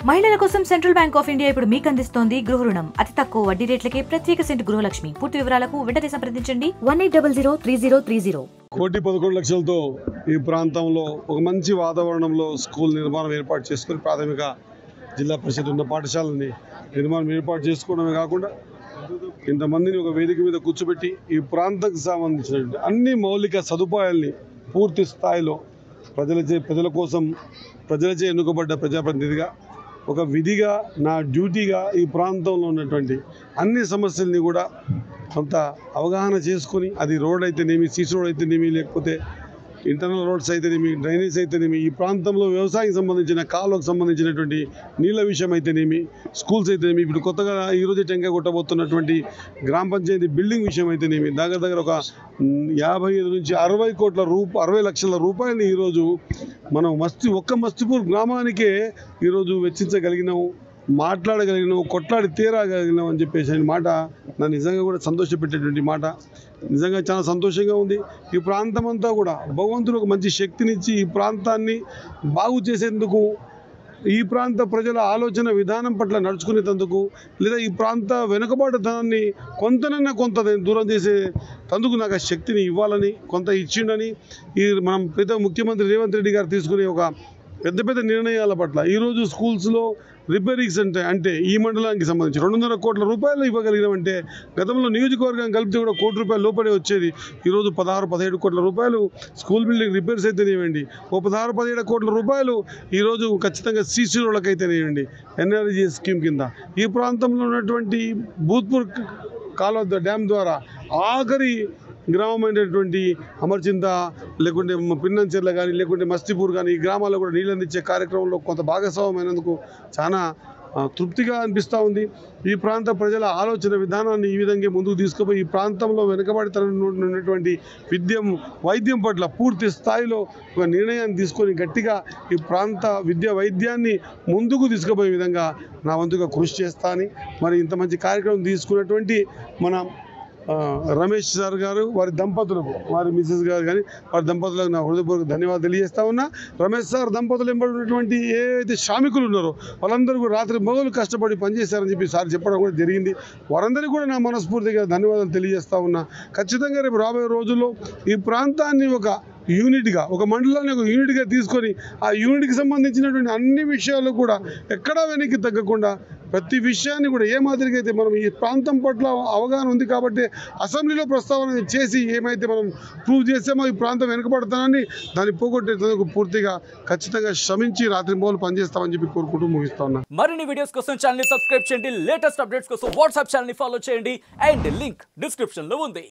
మహిళల కోసం central bank of India ఇప్పుడు మీకు అందిస్తోంది గృహ రుణం అతి తక్కువ వడ్డీ రేట్లకే ప్రత్యేక సెంట్ గృహలక్ష్మి పూర్తి వివరాలకు వెంటనే సంప్రదించండి one eight double zero three zero three zero కోటి పదకొండు లక్షలతో ఈ ప్రాంతంలో ఒక మంచి వాతావరణంలో స్కూల్ నిర్మాణం ఏర్పాటు చేసుకుని ప్రాథమిక జిల్లా పరిషత్ ఉన్న పాఠశాలని నిర్మాణం ఏర్పాటు చేసుకోవడమే కాకుండా ఇంతమందిని ఒక వేదిక మీద కూర్చోబెట్టి ఈ ప్రాంతానికి సంబంధించినటువంటి అన్ని మౌలిక సదుపాయాల్ని పూర్తి స్థాయిలో ప్రజలచే ప్రజల కోసం ప్రజలచే ఎన్నుకోబడ్డ ప్రజాప్రతినిధిగా ఒక విధిగా నా డ్యూటీగా ఈ ప్రాంతంలో ఉన్నటువంటి అన్ని సమస్యల్ని కూడా కొంత అవగాహన చేసుకొని అది రోడ్ అయితేనేమి సీసీ రోడ్ అయితేనేమి లేకపోతే ఇంటర్నల్ రోడ్స్ అయితేనేమి డ్రైనేజ్ అయితేనేమి ఈ ప్రాంతంలో వ్యవసాయం సంబంధించిన కాలువకు సంబంధించినటువంటి నీళ్ళ విషయం అయితేనేమి స్కూల్స్ అయితేనేమి ఇప్పుడు కొత్తగా ఈరోజు టెంకాయ కొట్టబోతున్నటువంటి గ్రామ పంచాయతీ బిల్డింగ్ విషయం అయితేనేమి దగ్గర దగ్గర ఒక మ్, యాభై ఐదు నుంచి అరవై కోట్ల రూప అరవై లక్షల రూపాయలు ఈరోజు మనం మస్తి ఒక్క మస్తిపూర్ గ్రామానికే ఈరోజు వెచ్చించగలిగినాము మాట్లాడగలిగినాం కొట్లాడి తీరగలిగినాం అని చెప్పేసి అనే మాట నా నిజంగా కూడా సంతోషపెట్టేటువంటి మాట నిజంగా చాలా సంతోషంగా ఉంది ఈ ప్రాంతం అంతా కూడా భగవంతుడు ఒక మంచి శక్తినిచ్చి ఈ ప్రాంతాన్ని బాగు చేసేందుకు ఈ ప్రాంత ప్రజల ఆలోచన విధానం పట్ల నడుచుకునేందుకు లేదా ఈ ప్రాంత వెనుకబాటుతనాన్ని కొంతనన్నా కొంత దూరం చేసే తందుకు నాకు ఆ శక్తిని ఇవ్వాలని కొంత ఇచ్చిండని ఈ మనం పెద్ద ముఖ్యమంత్రి రేవంత్ రెడ్డి గారు తీసుకునే ఒక పెద్ద పెద్ద నిర్ణయాల పట్ల ఈరోజు స్కూల్స్లో రిపేరింగ్స్ అంటే అంటే ఈ మండలానికి సంబంధించి రెండున్నర కోట్ల రూపాయలు ఇవ్వగలిగినామంటే గతంలో నియోజకవర్గం కలిపితే కూడా కోటి రూపాయలు లోపలే వచ్చేది ఈరోజు పదహారు పదిహేడు కోట్ల రూపాయలు స్కూల్ బిల్డింగ్ రిపేర్స్ అయితేనేవ్వండి ఓ పదహారు పదిహేడు కోట్ల రూపాయలు ఈరోజు ఖచ్చితంగా సీసీ రోడ్లకు అయితేనేవ్వండి ఎన్ఆర్జీ స్కీమ్ కింద ఈ ప్రాంతంలో ఉన్నటువంటి భూత్పూర్ కాలువ డ్యామ్ ద్వారా ఆఖరి గ్రామమైనటువంటి అమర్చింత లేకుంటే మ- పిన్నంచెర్ల కానీ లేకుంటే మస్తిపూర్ కానీ ఈ గ్రామాల్లో కూడా నీళ్ళు అందించే కార్యక్రమంలో కొంత భాగస్వామ్యమైనందుకు చాలా ఆ, తృప్తిగా అనిపిస్తూ ఉంది ఈ ప్రాంత ప్రజల ఆలోచన విధానాన్ని ఈ విధంగా ముందుకు తీసుకుపోయి ఈ ప్రాంతంలో వెనుకబడితనం ఉన్నటువంటి విద్యం వైద్యం పట్ల పూర్తి స్థాయిలో ఒక నిర్ణయాన్ని తీసుకొని గట్టిగా ఈ ప్రాంత విద్య వైద్యాన్ని ముందుకు తీసుకుపోయే విధంగా నా వంతుగా కృషి చేస్తా అని మరి ఇంత మంచి కార్యక్రమం తీసుకున్నటువంటి మన ఆ, రమేష్ సార్ గారు వారి దంపతులకు వారి మిసెస్ గారు కానీ వారి దంపతులకు నా హృదయపూర్వక ధన్యవాదాలు తెలియజేస్తా ఉన్నా రమేష్ సార్ దంపతులు ఎంబడి ఉన్నటువంటి ఏవైతే శ్రామికులు ఉన్నారో వాళ్ళందరూ కూడా రాత్రి మొగలు కష్టపడి పనిచేశారని చెప్పి సార్ చెప్పడం కూడా జరిగింది వారందరికీ కూడా నా మనస్ఫూర్తిగా ధన్యవాదాలు తెలియజేస్తా ఉన్నా ఖచ్చితంగా రేపు రాబోయే రోజుల్లో ఈ ప్రాంతాన్ని ఒక యూనిట్గా ఒక మండలాన్ని ఒక యూనిట్గా తీసుకొని ఆ యూనిట్కి సంబంధించినటువంటి అన్ని విషయాలు కూడా ఎక్కడా వెనక్కి తగ్గకుండా ప్రతి విషయాన్ని కూడా ఏ మాదిరిగా అయితే మనం ఈ ప్రాంతం పట్ల అవగాహన ఉంది కాబట్టి అసెంబ్లీలో ప్రస్తావన చేసి ఏమైతే మనం ప్రూవ్ చేసామో ఈ ప్రాంతం వెనుకబడతానని దాన్ని పోగొట్టేందుకు పూర్తిగా ఖచ్చితంగా శ్రమించి రాత్రి మూలు పనిచేస్తామని చెప్పి కోరుకుంటూ ముగిస్తా ఉన్నా మరిన్ని వీడియోస్ కోసం ఛానల్ ని సబ్స్క్రైబ్ చేయండి లేటెస్ట్ అప్డేట్స్ కోసం వాట్సాప్ ఛానల్ ని ఫాలో చేయండి అండ్ లింక్ డిస్క్రిప్షన్ లో ఉంది